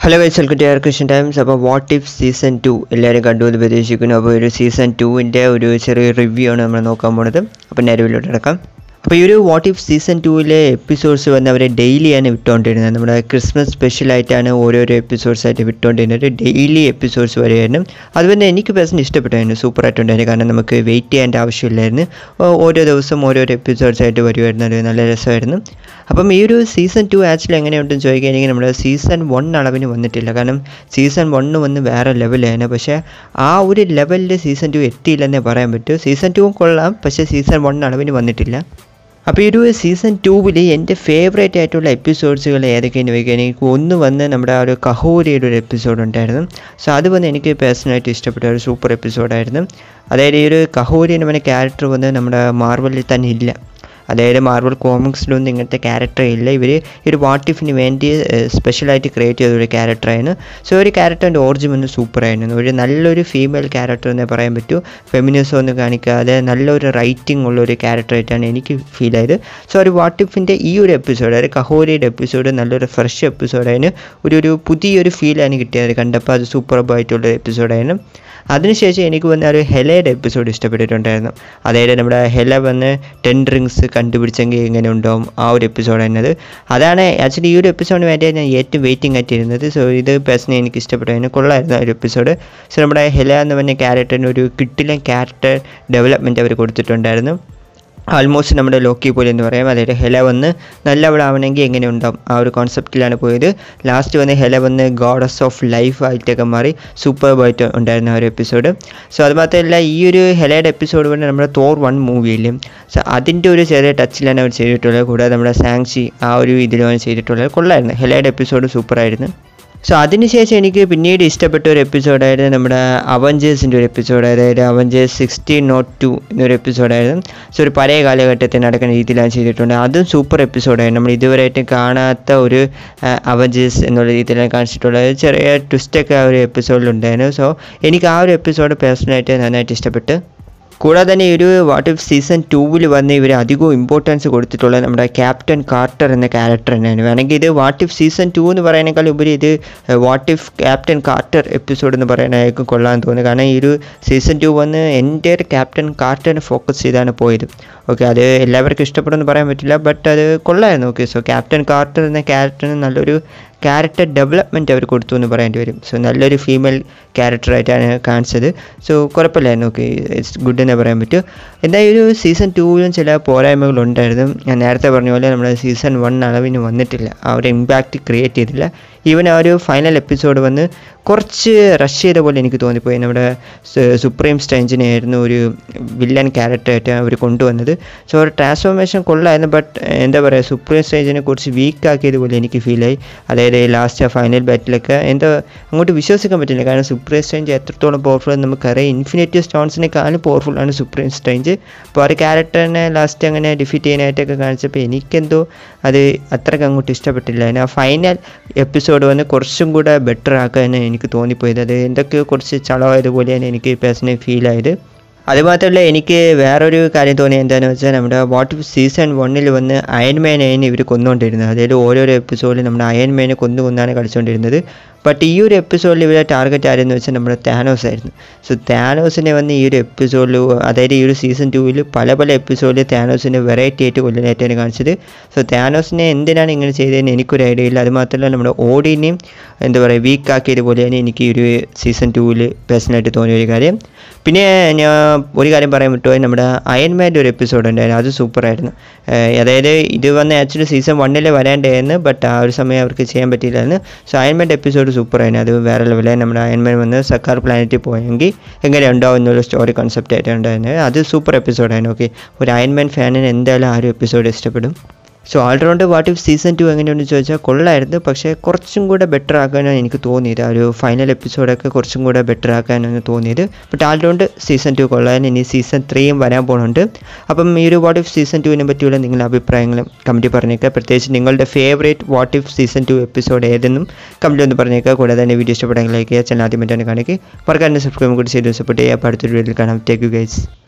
hello guys welcome to air question times അപ്പോൾ what if season two എല്ലാവരും കണ്ടു എന്ന് പ്രതീക്ഷിക്കുന്നു അപ്പോൾ ഒരു സീസൺ ടുവിൻ്റെ ഒരു ചെറിയ റിവ്യൂ ആണ് നമ്മൾ നോക്കാൻ പോണത് അപ്പോൾ നേരവിലോട്ട് കിടക്കാം അപ്പോൾ ഈ ഒരു വാട്ട് ഇഫ് സീസൺ ടുവിലെ എപ്പിസോഡ്സ് വന്ന് അവർ ഡെയിലിയാണ് വിട്ടുകൊണ്ടിരുന്നത് നമ്മുടെ ക്രിസ്മസ് സ്പെഷ്യലായിട്ടാണ് ഓരോരോ എപ്പിസോഡ്സ് ആയിട്ട് വിട്ടുകൊണ്ടിരുന്നത് ഡെയിലി എപ്പിസോഡ്സ് വരുമായിരുന്നു അതുപോലെ എനിക്ക് പേഴ്സണലി ഇഷ്ടപ്പെട്ടായിരുന്നു സൂപ്പറായിട്ടുണ്ടായിരുന്നു കാരണം നമുക്ക് വെയിറ്റ് ചെയ്യേണ്ട ആവശ്യമില്ലായിരുന്നു ഓ- ഓരോ ദിവസം ഓരോരോ എപ്പിസോഡ്സ് ആയിട്ട് വരുമായിരുന്നു അത് നല്ല രസമായിരുന്നു അപ്പം ഈ ഒരു സീസൺ ടു ആക്ച്വലി എങ്ങനെയുണ്ടെന്ന് ചോദിക്കുകയാണെങ്കിൽ നമ്മുടെ സീസൺ വൺ അളവിന് വന്നിട്ടില്ല കാരണം സീസൺ വണ്ണ് വന്ന് വേറെ ലെവലായിരുന്നു പക്ഷേ ആ ഒരു ലെവലിൽ സീസൺ ടു എത്തിയില്ലെന്നേ പറയാൻ പറ്റൂ സീസൺ ടുവും കൊള്ളാം പക്ഷേ സീസൺ വൺ അളവിന് വന്നിട്ടില്ല അപ്പോൾ ഈ ഒരു സീസൺ ടൂവിൽ എൻ്റെ ഫേവറേറ്റ് ആയിട്ടുള്ള എപ്പിസോഡ്സുകൾ ഏതൊക്കെയെന്ന് ചോദിക്കുകയാണെങ്കിൽ എനിക്ക് ഒന്ന് വന്ന് നമ്മുടെ ആ ഒരു കഹോരിയുടെ ഒരു എപ്പിസോഡ് ഉണ്ടായിരുന്നു സോ അത് വന്ന് എനിക്ക് പേഴ്സണലായിട്ട് ഇഷ്ടപ്പെട്ട ഒരു സൂപ്പർ എപ്പിസോഡായിരുന്നു അതായത് ഈ ഒരു കഹോരി എന്ന് പറഞ്ഞ ക്യാരക്ടർ വന്ന് നമ്മുടെ മാർവലിൽ തന്നെ ഇല്ല അതായത് മാർവൽ കോമിക്സിലൊന്നും ഇങ്ങനത്തെ ക്യാരക്ടർ ഇല്ല ഇവർ ഈ ഒരു വാട്ടിഫിന് വേണ്ടി സ്പെഷ്യലായിട്ട് ക്രിയേറ്റ് ചെയ്ത ഒരു ക്യാരക്ടറായിരുന്നു സോ ഒരു ക്യാരക്ടറിൻ്റെ ഓറിജിൻ വന്ന് സൂപ്പറായിരുന്നു ഒരു നല്ലൊരു ഫീമെയിൽ ക്യാരക്ടർ എന്നേ പറയാൻ പറ്റൂ ഫെമിനിസം ഒന്നും കാണിക്കാതെ നല്ലൊരു റൈറ്റിംഗ് ഉള്ള ഒരു ക്യാരക്ടറായിട്ടാണ് എനിക്ക് ഫീൽ ആയത് സോ ഒരു വാട്ടിഫിൻ്റെ ഈ ഒരു എപ്പിസോഡ് അതായത് കഹോരിയുടെ എപ്പിസോഡ് നല്ലൊരു ഫ്രഷ് എപ്പിസോഡായിരുന്നു ഒരു ഒരു പുതിയൊരു ഫീലാണ് കിട്ടിയത് കണ്ടപ്പോൾ അത് സൂപ്പർബായിട്ടുള്ള എപ്പിസോഡായിരുന്നു അതിനുശേഷം എനിക്ക് വന്ന ഒരു ഹെലയുടെ എപ്പിസോഡ് ഇഷ്ടപ്പെട്ടിട്ടുണ്ടായിരുന്നു അതായത് നമ്മുടെ ഹെല വന്ന് ടെൻ ഡ്രിങ്ക്സ് കണ്ടുപിടിച്ചെങ്കിൽ എങ്ങനെ ഉണ്ടാവും ആ ഒരു എപ്പിസോഡ് എന്നത് അതാണ് ആക്ച്വലി ഈ ഒരു എപ്പിസോഡിന് വേണ്ടിയാണ് ഞാൻ ഏറ്റവും വെയിറ്റിംഗ് ആയിട്ടിരുന്നത് സോ ഇത് പേഴ്സണലി എനിക്ക് ഇഷ്ടപ്പെട്ടായിരുന്നു കൊള്ളായിരുന്നു ആ ഒരു എപ്പിസോഡ് സോ നമ്മുടെ ഹെല എന്ന് പറഞ്ഞ ക്യാരക്ടറിന് ഒരു കിട്ടിലെ ക്യാരക്ടർ ഡെവലപ്മെൻറ്റ് അവർ കൊടുത്തിട്ടുണ്ടായിരുന്നു ആൾമോസ്റ്റ് നമ്മുടെ ലോക്കി പോലെ എന്ന് പറയാം അതായത് ഹെല വന്ന് നല്ലവളാവണമെങ്കിൽ എങ്ങനെ ഉണ്ടാവും ആ ഒരു കോൺസെപ്റ്റിലാണ് പോയത് ലാസ്റ്റ് വന്ന് ഹെല വന്ന് ഗോഡസ് ഓഫ് ലൈഫ് ആയിട്ടൊക്കെ മാറി സൂപ്പർബായിട്ട് ഉണ്ടായിരുന്ന ആ ഒരു എപ്പിസോഡ് സോ അത് മാത്രമല്ല ഈ ഒരു ഹെലയുടെ എപ്പിസോഡ് വന്ന് നമ്മുടെ തോർ വൺ മൂവിയിൽ സോ അതിൻ്റെ ഒരു ചെറിയ ടച്ചിലാണ് അവർ ചെയ്തിട്ടുള്ളത് കൂടാതെ നമ്മുടെ സാങ്ഷി ആ ഒരു ഇതിലാണ് ചെയ്തിട്ടുള്ളത് കൊള്ളായിരുന്നു ഹെലയുടെ എപ്പിസോഡ് സൂപ്പറായിരുന്നു സോ അതിനുശേഷം എനിക്ക് പിന്നീട് ഇഷ്ടപ്പെട്ട ഒരു എപ്പിസോഡായിരുന്നു നമ്മുടെ അവഞ്ചേഴ്സിൻ്റെ ഒരു എപ്പിസോഡ് അതായത് അവഞ്ചേഴ്സ് സിക്സ്റ്റീൻ നോട്ട് ടു എന്നൊരു എപ്പിസോഡായിരുന്നു സോ ഒരു പഴയ കാലഘട്ടത്തിൽ നടക്കുന്ന രീതിയിലാണ് ചെയ്തിട്ടുണ്ട് അതും സൂപ്പർ എപ്പിസോഡായിരുന്നു നമ്മൾ ഇതുവരെയായിട്ടും കാണാത്ത ഒരു അവഞ്ചേഴ്സ് എന്നുള്ള രീതിയിലാണ് കാണിച്ചിട്ടുള്ളത് ചെറിയ ട്വിസ്റ്റൊക്കെ ആ ഒരു എപ്പിസോഡിലുണ്ടായിരുന്നു സോ എനിക്ക് ആ ഒരു എപ്പിസോഡ് പേഴ്സണലായിട്ട് നന്നായിട്ട് ഇഷ്ടപ്പെട്ട് കൂടാതെ തന്നെ ഈ ഒരു വാട്ട് ഇഫ് സീസൺ ടൂവിൽ വന്ന് ഇവർ അധികവും ഇമ്പോർട്ടൻസ് കൊടുത്തിട്ടുള്ളത് നമ്മുടെ ക്യാപ്റ്റൻ കാർട്ടർ എന്ന ക്യാരക്ടർ തന്നെയാണ് വേണമെങ്കിൽ ഇത് വാട്ട് ഇഫ് സീസൺ ടു എന്ന് പറയുന്നതിനേക്കാൾ ഉപരി ഇത് what if captain Carter episode എന്ന് പറയാനായിരിക്കും കൊള്ളാൻ തോന്നുന്നു കാരണം ഈ ഒരു സീസൺ ടു വന്ന് എൻ്റെ ക്യാപ്റ്റൻ കാർട്ടറിനെ ഫോക്കസ് ചെയ്താണ് പോയത് ഓക്കെ അത് എല്ലാവർക്കും ഇഷ്ടപ്പെടുമെന്ന് പറയാൻ പറ്റില്ല ബട്ട് അത് കൊള്ളായിരുന്നു ഓക്കെ സോ ക്യാപ്റ്റൻ കാർട്ടർ എന്ന ക്യാരക്ടറിന് നല്ലൊരു ക്യാരക്ടർ ഡെവലപ്മെൻറ്റ് അവർ കൊടുത്തു എന്ന് പറയേണ്ടി വരും സോ നല്ലൊരു ഫീമെയിൽ ക്യാരക്ടറായിട്ടാണ് കാണിച്ചത് സോ കുഴപ്പമില്ലായിരുന്നു ഓക്കെ ഇറ്റ്സ് ഗുഡ് എന്നേ പറയാൻ പറ്റും എന്തായാലും ഒരു സീസൺ ടൂവിലും ചില പോരായ്മകളുണ്ടായിരുന്നു ഞാൻ നേരത്തെ പറഞ്ഞ പോലെ നമ്മുടെ സീസൺ വൺ അളവിന് വന്നിട്ടില്ല ആ ഒരു ഇമ്പാക്റ്റ് ക്രിയേറ്റ് ചെയ്തില്ല ഈവൻ ആ ഒരു ഫൈനൽ എപ്പിസോഡ് വന്ന് കുറച്ച് റഷ് ചെയ്ത പോലെ എനിക്ക് തോന്നിപ്പോയി നമ്മുടെ സുപ്രീം സ്റ്റേഞ്ചിനെ ആയിരുന്നു ഒരു വില്ലൻ ക്യാരക്ടറായിട്ട് അവർ കൊണ്ടുവന്നത് സോ ഒരു ട്രാൻസ്ഫോർമേഷൻ കൊള്ളായിരുന്നു ബട്ട് എന്താ പറയുക സുപ്രീം സ്റ്റേജിനെ കുറിച്ച് വീക്ക് ആക്കിയത് പോലെ എനിക്ക് ഫീലായി അതായത് ലാസ്റ്റ് ആ ഫൈനൽ ബാറ്റിലൊക്കെ എന്താ അങ്ങോട്ട് വിശ്വസിക്കാൻ പറ്റില്ല കാരണം സുപ്രീം സ്റ്റേഞ്ച് എത്രത്തോളം പവർഫുൾ എന്ന് നമുക്കറിയാം ഇൻഫിനിറ്റി സ്റ്റോൺസിനെക്കാളും പവർഫുൾ ആണ് സുപ്രീം സ്റ്റേഞ്ച് അപ്പോൾ ആ ഒരു ക്യാരക്ടറിനെ ലാസ്റ്റ് അങ്ങനെ ഡിഫീറ്റ് ചെയ്യാനായിട്ടൊക്കെ കാണിച്ചപ്പോൾ എനിക്കെന്തോ അത് അത്രയ്ക്ക് അങ്ങോട്ട് ഇഷ്ടപ്പെട്ടില്ല ആ ഫൈനൽ എപ്പിസോഡ് വന്ന് കുറച്ചും കൂടെ ബെറ്റർ ആക്കാൻ എനിക്ക് തോന്നിപ്പോയത് അത് എന്തൊക്കെയോ കുറച്ച് ചളവായതുപോലെയാണ് എനിക്ക് പേഴ്സണലി ഫീൽ ആയത് അതുമാത്രമല്ല എനിക്ക് വേറൊരു കാര്യം തോന്നിയത് എന്താണെന്ന് വെച്ചാൽ നമ്മുടെ വാട്ട് സീസൺ വണ്ണിൽ വന്ന് അയൺമാനെയാണ് ഇവർ കൊന്നുകൊണ്ടിരുന്നത് അതായത് ഓരോരോ എപ്പിസോഡിൽ നമ്മുടെ അയൺമാനെ കൊന്നു കൊന്നാണ് കളിച്ചുകൊണ്ടിരുന്നത് ബട്ട് ഈ ഒരു എപ്പിസോഡിൽ ഇവരെ ടാർഗറ്റ് ആരെന്ന് വെച്ചാൽ നമ്മുടെ താനോസ് ആയിരുന്നു സോ താനോസിനെ വന്ന് ഈ ഒരു എപ്പിസോഡിൽ അതായത് ഈ ഒരു സീസൺ ടൂവിൽ പല പല എപ്പിസോഡിൽ താനോസിനെ വെറൈറ്റി ആയിട്ട് കൊല്ലാനായിട്ടാണ് കാണിച്ചത് സോ താനോസിനെ എന്തിനാണ് ഇങ്ങനെ ചെയ്തതെന്ന് എനിക്കൊരു ഐഡിയ ഇല്ല അതുമാത്രമല്ല നമ്മുടെ ഓഡിനെയും എന്താ പറയുക വീക്ക് ആക്കിയത് പോലെയാണ് എനിക്ക് ഈ ഒരു സീസൺ ടൂവിൽ പേഴ്സണലായിട്ട് തോന്നിയ ഒരു കാര്യം പിന്നെ ഞാൻ ഒരു കാര്യം പറയാൻ പറ്റുമോ നമ്മുടെ അയൺമാൻ്റെ ഒരു എപ്പിസോഡ് ഉണ്ടായിരുന്നു അത് സൂപ്പറായിരുന്നു അതായത് ഇത് വന്ന് ആക്ച്വലി സീസൺ വണ്ണിൽ വരാണ്ടായിരുന്നു ബട്ട് ആ ഒരു സമയം അവർക്ക് ചെയ്യാൻ പറ്റിയില്ലായിരുന്നു സോ അയൺമാൻ്റെ എപ്പിസോഡ് സൂപ്പറായിരുന്നു അത് വേറെ ലെവലായി നമ്മുടെ അയൺമാൻ വന്ന് സർക്കാർ പ്ലാനറ്റിൽ പോയെങ്കിൽ എങ്ങനെ ഉണ്ടാവും എന്നുള്ള സ്റ്റോറി കോൺസെപ്റ്റ് ആയിട്ട് ഉണ്ടായിരുന്നത് അത് സൂപ്പർ എപ്പിസോഡായിരുന്നു ഓക്കെ ഒരു അയൺമാൻ ഫാനിന് എന്തായാലും ആ ഒരു എപ്പിസോഡ് ഇഷ്ടപ്പെടും so all round what if season two എങ്ങനെയുണ്ടെന്ന് ചോദിച്ചാൽ കൊള്ളായിരുന്നു പക്ഷേ കുറച്ചും കൂടെ ബെറ്റർ ആക്കാനാണ് എനിക്ക് തോന്നിയത് ആ ഒരു ഫൈനൽ എപ്പിസോഡൊക്കെ കുറച്ചും കൂടെ ബെറ്റർ ആക്കാനാണ് തോന്നിയത് ബട്ട് ഓൾറൗണ്ട് സീസൺ ടു കൊള്ളാൻ ഇനി സീസൺ ത്രീയും വരാൻ പോകുന്നുണ്ട് അപ്പം ഈ ഒരു വാട്ട് ഇഫ് സീസൺ ടുവിനെ പറ്റിയുള്ള നിങ്ങളുടെ അഭിപ്രായങ്ങളും കമൻറ്റ് പറഞ്ഞേക്കുക പ്രത്യേകിച്ച് നിങ്ങളുടെ favourite what if season two episode ഏതെന്നും കമൻറ്റ് ഒന്ന് പറഞ്ഞേക്കുക കൂടാതെ തന്നെ വീഡിയോ ഇഷ്ടപ്പെടാൻ ലൈക്ക് ചെയ്യുക ചാനൽ ആദ്യം പറ്റാൻ കാണിക്കുക മറക്കാതെ സബ്സ്ക്രൈബ് കൂടി ചെയ്ത് സപ്പോർട്ട് ചെയ്യുക അപ്പോൾ അടുത്തൊരു വീഡിയോയിൽ കാണാം ടേക്ക് യു ഗൈസ്